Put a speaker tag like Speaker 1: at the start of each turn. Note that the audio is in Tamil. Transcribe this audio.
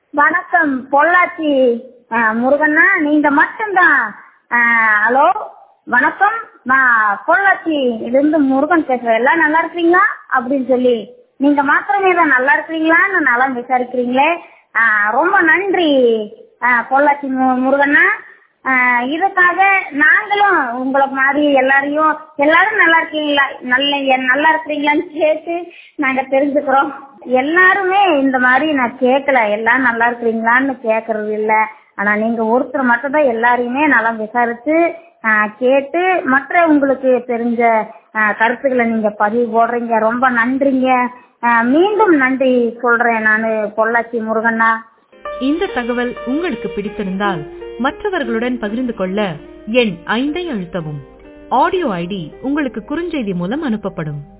Speaker 1: வணக்கம் பொள்ளாச்சி ஆ, முருகண்ணா நீங்க மட்டும்தான் ஆ, ஹலோ வணக்கம் நான் பொள்ளாச்சி இருந்து முருகன் பேசுறேன் எல்லாம் நல்லா இருக்கீங்களா அப்படின்னு சொல்லி நீங்க மாத்திரமே தான் நல்லா இருக்கிறீங்களான்னு நல்லா விசாரிக்கிறீங்களே ஆ, ரொம்ப நன்றி ஆ, பொள்ளாச்சி மு- முருகண்ணா ஆ, இதுக்காக நாங்களும் உங்களை மாதிரி எல்லாரையும் எல்லாரும் நல்லா இருக்கீங்களா நல்ல எ- நல்லா இருக்கிறீங்களான்னு கேட்டு நாங்க தெரிஞ்சுக்கிறோம் எல்லாருமே இந்த மாதிரி நான் கேட்கல எல்லாம் நல்லா இருக்கிறீங்களான்னு கேக்குறது இல்ல ஆனா நீங்க ஒருத்தர் மட்டும் தான் எல்லாரையுமே நல்லா விசாரிச்சு ஆ, கேட்டு மற்ற உங்களுக்கு தெரிஞ்ச ஆ, கருத்துக்களை நீங்க பதிவு போடுறீங்க ரொம்ப நன்றிங்க ஆ, மீண்டும் நன்றி சொல்றேன் நானு பொள்ளாச்சி முருகண்ணா
Speaker 2: இந்த தகவல் உங்களுக்கு பிடித்திருந்தால் மற்றவர்களுடன் பகிர்ந்து கொள்ள எண் ஐந்தை அழுத்தவும் ஆடியோ ஐடி உங்களுக்கு குறுஞ்செய்தி மூலம் அனுப்பப்படும்